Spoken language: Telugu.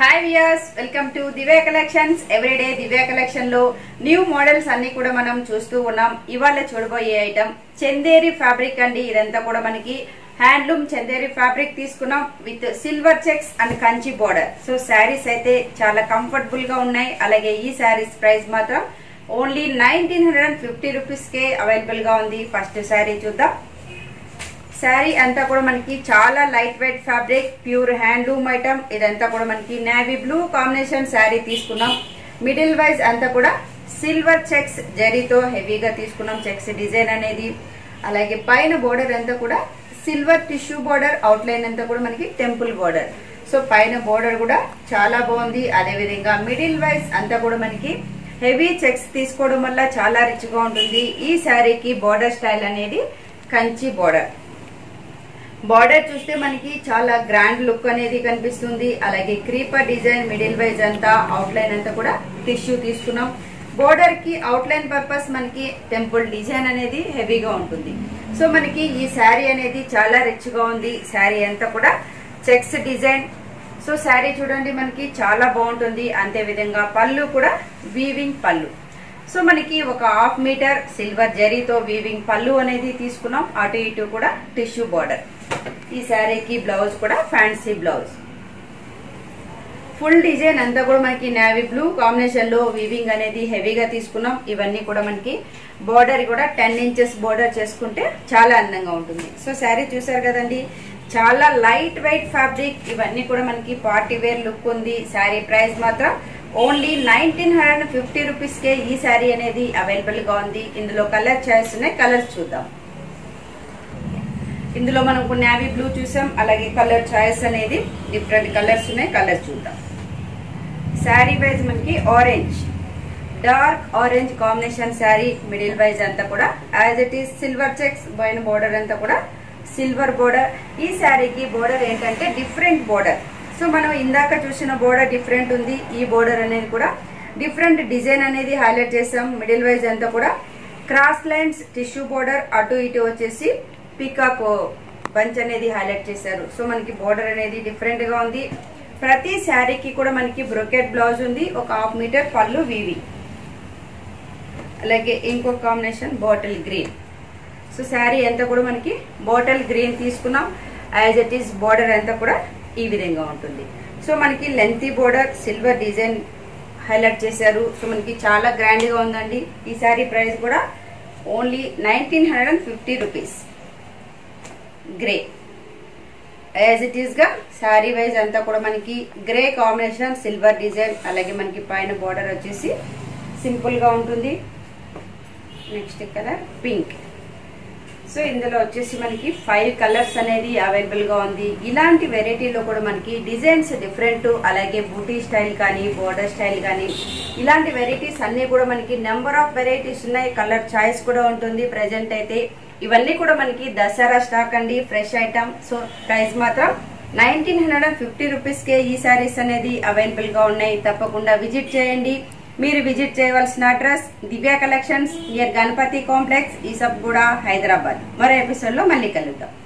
hi viewers welcome to Divya collections everyday Divya collection లో న్యూ మోడల్స్ అన్ని కూడా మనం చూస్తూ ఉన్నాం ఇవాళ చూడబోయే ఐటమ్ చందేరి ఫ్యాబ్రిక్ అండి ఇదంతా కూడా మనకి హ్యాండ్లూమ్ చందేరి ఫ్యాబ్రిక్ తీసుకున్నాం with silver checks and Kanchi border so sarees అయితే చాలా కంఫర్టబుల్ గా ఉన్నాయి అలాగే ఈ శారీస్ ప్రైస్ మాత్రం only nineteen hundred and fifty rupees కే అవైలబుల్ గా ఉంది ఫస్ట్ శారీ చూద్దాం శారీ అంతా కూడా మనకి చాలా light weight fabric pure handloom item ఇదంతా కూడా మనకి నేవీ బ్లూ కాంబినేషన్ శారీ తీసుకున్నాం మిడిల్ వైజ్ అంతా కూడా సిల్వర్ చెక్స్ జరీతో హెవీగా తీసుకున్నాం చెక్స్ డిజైన్ అనేది అలాగే పైన బోర్డర్ అంతా కూడా silver tissue border outline అంతా కూడా మనకి టెంపుల్ బోర్డర్ సో పైన బోర్డర్ కూడా చాలా బాగుంది అదే విధంగా మిడిల్ వైజ్ అంతా కూడా మనకి హెవీ చెక్స్ తీసుకోవడం వల్ల చాలా రిచ్ గా ఉంటుంది ఈ శారీకి బోర్డర్ స్టైల్ అనేది కంచి బోర్డర్ బార్డర్ చూస్తే మనకి చాలా గ్రాండ్ లుక్ అనేది కనిపిస్తుంది అలాగే క్రీపర్ డిజైన్ మిడిల్ వైజ్ అంతా అవుట్ లైన్ అంతా కూడా టిష్యూ తీసుకున్నాం బోర్డర్ కి అవుట్ లైన్ పర్పస్ మనకి టెంపుల్ డిజైన్ అనేది హెవీగా ఉంటుంది సో మనకి ఈ శారీ అనేది చాలా రిచ్ గా ఉంది శారీ అంతా కూడా చెక్స్ డిజైన్ సో శారీ చూడండి మనకి చాలా బాగుంటుంది అంతే విధంగా పళ్ళు కూడా వీవింగ్ పళ్ళు సో మనకి ఒక హాఫ్ మీటర్ సిల్వర్ జరీతో వీవింగ్ పళ్ళు అనేది తీసుకున్నాం అటు ఇటు కూడా టిష్యూ బార్డర్ ఈ శారీకి బ్లౌజ్ కూడా ఫ్యాన్సీ బ్లౌజ్ ఫుల్ డిజైన్ అంతా కూడా మనకి నేవీ బ్లూ కాంబినేషన్ లో వీవింగ్ అనేది హెవీగా తీసుకున్నాం ఇవన్నీ కూడా మనకి బోర్డర్ కూడా టెన్ ఇంచెస్ బోర్డర్ చేసుకుంటే చాలా అందంగా ఉంటుంది సో శారీ చూసారు కదండి చాలా లైట్ వెయిట్ ఫ్యాబ్రిక్ ఇవన్నీ కూడా మనకి పార్టీ వేర్ లుక్ ఉంది శారీ ప్రైస్ మాత్రం only nineteen hundred fifty rupees కే ఈ శారీ అనేది అవైలబుల్ గా ఉంది ఇందులో కలర్ చాయిస్ ఉన్నాయి కలర్స్ చూద్దాం ఇందులో మనం నేవీ బ్లూ చూసాం అలాగే కలర్ చాయిస్ అనేది డిఫరెంట్ కలర్స్ ఉన్నాయి కలర్ చూద్దాం శారీ వైజ్ మనకి orange dark orange combination saree middle wise అంతా కూడా as it is silver checks పైన బోర్డర్ అంతా కూడా సిల్వర్ బోర్డర్ ఈ శారీకి బోర్డర్ ఏంటంటే డిఫరెంట్ బోర్డర్ సో మనం ఇందాక చూసిన బోర్డర్ డిఫరెంట్ ఉంది ఈ బోర్డర్ అనేది కూడా డిఫరెంట్ డిజైన్ అనేది హైలైట్ చేసాం మిడిల్ వైజ్ అంతా కూడా క్రాస్ లైన్స్ టిష్యూ బోర్డర్ అటు ఇటు వచ్చేసి పీకాక్ బంచ్ అనేది హైలైట్ చేశారు సో మనకి బోర్డర్ అనేది డిఫరెంట్ గా ఉంది ప్రతి శారీకి కూడా మనకి బ్రొకెట్ బ్లౌజ్ ఉంది ఒక హాఫ్ మీటర్ పళ్ళు వీవి అలాగే ఇంకో combination bottle green so saree అంతా కూడా మనకి బాటిల్ గ్రీన్ తీసుకున్నాం యాజ్ ఇట్ ఈస్ బోర్డర్ అంతా కూడా ఈ విధంగా ఉంటుంది సో మనకి lengthy border silver design highlight చేశారు సో మనకి చాలా గ్రాండ్ గా ఉందండి ఈ శారీ ప్రైస్ కూడా only nineteen hundred and fifty rupees grey as it is గా శారీ వైజ్ అంతా కూడా మనకి గ్రే కాంబినేషన్ సిల్వర్ డిజైన్ అలాగే మనకి పైన బార్డర్ వచ్చేసి సింపుల్ గా ఉంటుంది నెక్స్ట్ కలర్ పింక్ సో ఇందులో వచ్చేసి మనకి ఫైవ్ కలర్స్ అనేది అవైలబుల్ గా ఉంది ఇలాంటి వెరైటీలో కూడా మనకి డిజైన్స్ డిఫరెంట్ అలాగే బూటీ స్టైల్ కానీ బోర్డర్ స్టైల్ కానీ ఇలాంటి వెరైటీస్ అన్ని కూడా మనకి నెంబర్ ఆఫ్ వెరైటీస్ ఉన్నాయి కలర్ చాయిస్ కూడా ఉంటుంది ప్రెసెంట్ అయితే ఇవన్నీ కూడా మనకి దసరా స్టాక్ అండి ఫ్రెష్ ఐటమ్ సో ప్రైస్ మాత్రం nineteen hundred and fifty rupees కే ఈ సారీస్ అనేది అవైలబుల్ గా ఉన్నాయి తప్పకుండా విజిట్ చేయండి మీరు విజిట్ చేయవలసిన address Divya collections near Ganapathi complex Isabguda Hyderabad మరో ఎపిసోడ్ లో మళ్ళీ కలుద్దాం